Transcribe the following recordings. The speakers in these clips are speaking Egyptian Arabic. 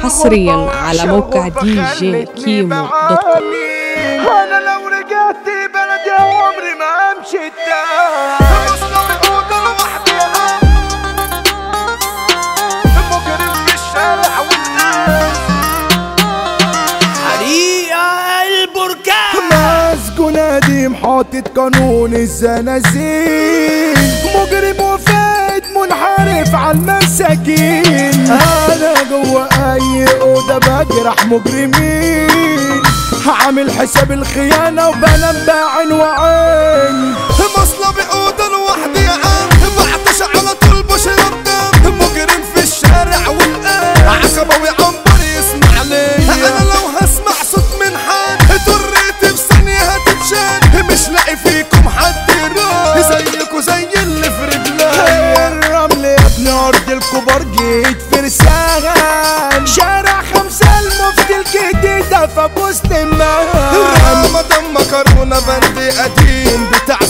حصريا على موقع دي جي كيمو دوت كوم انا لو رجعت بلدي عمري ما امشي التاني مصنع اوضه لوحدي مجرم في الشارع والناس حريقة البركان مسجون قديم حاطط قانون الزنازين مجرم وفاد منحرف على المساكين انا جوه اي اوضه بجرح مجرمين هعمل حساب الخيانه وبنام بعين وعين مصلبي اوضه لوحدي يا عم بعطش على طول بشرب دم مجرم في الشارع والقام عصبة وعنبر يسمع لي انا لو هسمع صوت من حد طريتي في ثانية هتتشال مش لاقي فيكم حد يراعي زيكوا زي اللي في رجلي الرمل يا ابن ارض الكبار جيت فرسان شارع خمسة المفتي الجديدة فبوسط المهام رمضان مكرونة بندي قديم بتاع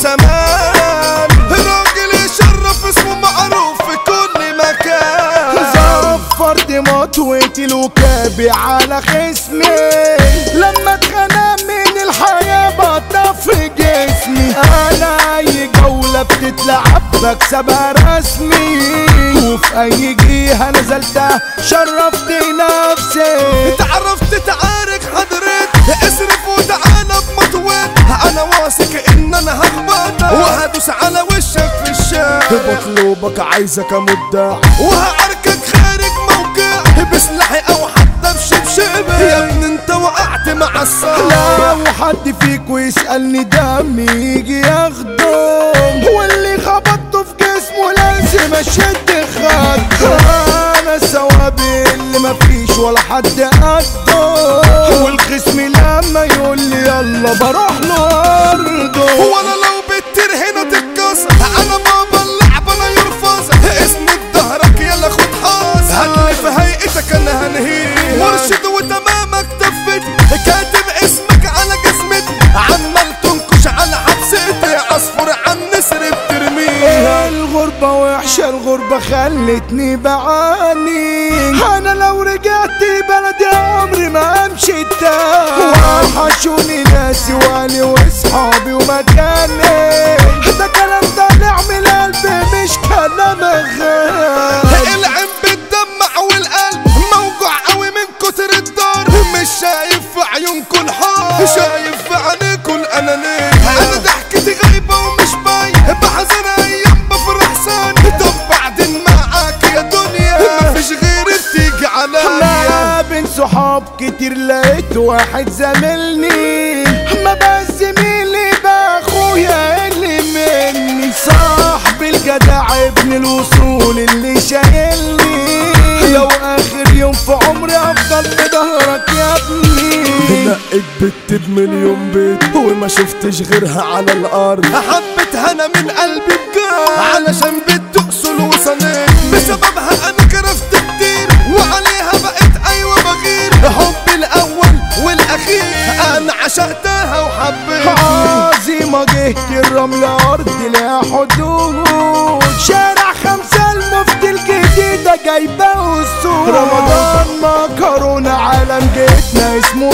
زمان راجل يشرف اسمه معروف في كل مكان زفرت مطوتي الوكابي على خصمي لما اتخنق من الحياة بطف في جسمي انا اي جولة بتتلعب بكسبها رسمي وفي اي جهة نزلتها شرفت نفسي تعرفت تعارك حضرت اصرف وتعالى بمطوت انا واثق ان انا هخبط وهدوس على وشك في الشارع بطلبك عايزك امدع وهعركك خارج موقع بسلاحي او حتى بشبشبي يا ابني انت وقعت مع الصلاة لو حد فيكو يسألني دمي يجي ياخده واللي خبطته في جسمه لازم اشد خده انا الثوابي اللي مفيش ولا حد قده والخصم لما يقول لي يلا بروح له ارضه وانا لو بتطير هنا تتكسر انا بابا اللعبة انا يرفض اسند ظهرك يلا خد حاس هتلاقي في هيئتك انا هنهيك مرشد وتمامك تفت كاتب اسمك على جسمتي عمال تنكش على حبستي عصفور عن نسر بترميه الغربة وحشة الغربة خلتني بعاني أنا لو رجعت بلدي عمري ما أمشي تاني وحشوني ناسي وأهلي وأصحابي ومكاني ده كلام طالع من قلبي مش كلام غالي العين بتدمع والقلب موجوع قوي من كتر الدار مش شايف في عيونكم الحار شايف في عينيكم الانانية انا ضحكتي غايبة ومش باين بحزن ايام بفرح ثاني طب بعدين معاك يا دنيا مفيش غيرك تيجي عليا ما بين صحاب كتير لقيت واحد زميلني ما بقى زميلي بقى اخويا اللي مني صاحبي الجدع ابن الوصول اللي شايلني لو اخر يوم في عمري افضل في ظهرك يا ابني نقيت بت بمليون بيت وما شفتش غيرها على الارض حبيتها انا من قلبي بجد علشان بتدق وصنين بسببها انا كرفت كتير وعليها بقيت ايوه بغير حبي الاول والاخير انا عشقتها وحبيتها عظيمة جهة الرمل أرض لها حدود شارع خمسة المفتي الجديدة جايبة أسود رمضان مكرونة عالم جيتنا اسمه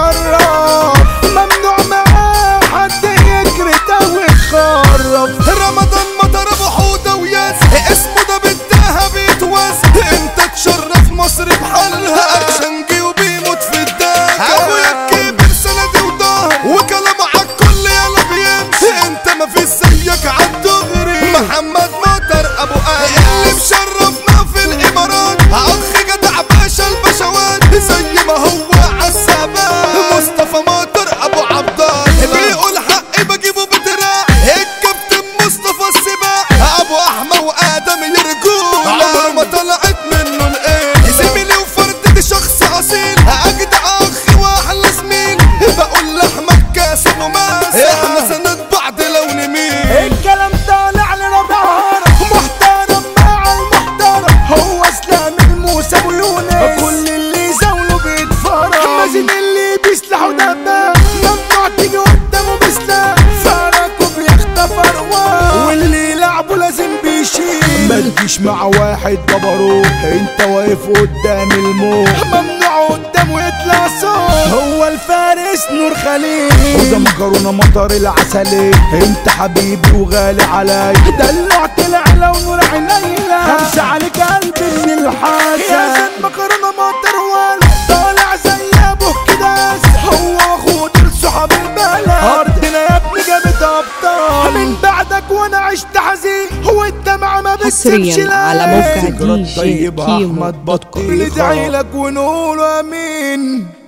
يشرف ممنوع معاه حد يكرت أو يخرف رمضان مطر ابو حوده وياس اسمه ده بالدهب بيتواس انت تشرف مصر بحالها اكشن جي وبيموت في الداك ابويا الكبير سندي وظهر وكلامه عالكل يلا بيمشي انت ما في زيك عالدغري محمد مطر ابو آية اللي مشرفنا في الامارات اخ جدع باشا البشوات زي ما هو عالثبات مصطفى مطر ابو عبدال بيقول حقي بجيبه بتراع الكابتن مصطفى السباع ابو احمد وادم يرجون عمره ما طلعت منه الايه زميلي وفردتي شخص اصيل اجدع اخ واحلى زميل بقول لاحمد كاسب وماس احنا سند بعض لو نميل الكلام طالع لنا بهار محترم مع المحترم هو اسلام الموسى ويونس كل اللي زاوله بيتفرج مازن اللي بيسلح ودباب ممنوع تيجي قدامه بسلاح فرق وبيخطف ارواح واللي يلعبه لازم بيشيل ما تجيش مش مع واحد جبروت انت واقف قدام الموت ممنوع قدامه يطلع صوت هو الفارس نور خليل وده مكرونه مطر العسلية انت حبيبي وغالي علي دلوع طلع لو نور عينيا خمسة عليك قلبي من الحاسة يا زين مكرونه مطر ولا طالع زي ابوه كده هو واخوه دول صحاب البلد ارضنا يا ابني جابت ابطال من بعدك وانا عشت حزين هو الدمعة ما بتسيبش حصرياً على موقع ذكرى دي جي طيبة كيمو أحمد دوت كوم. بطيخة ندعي لك ونقول امين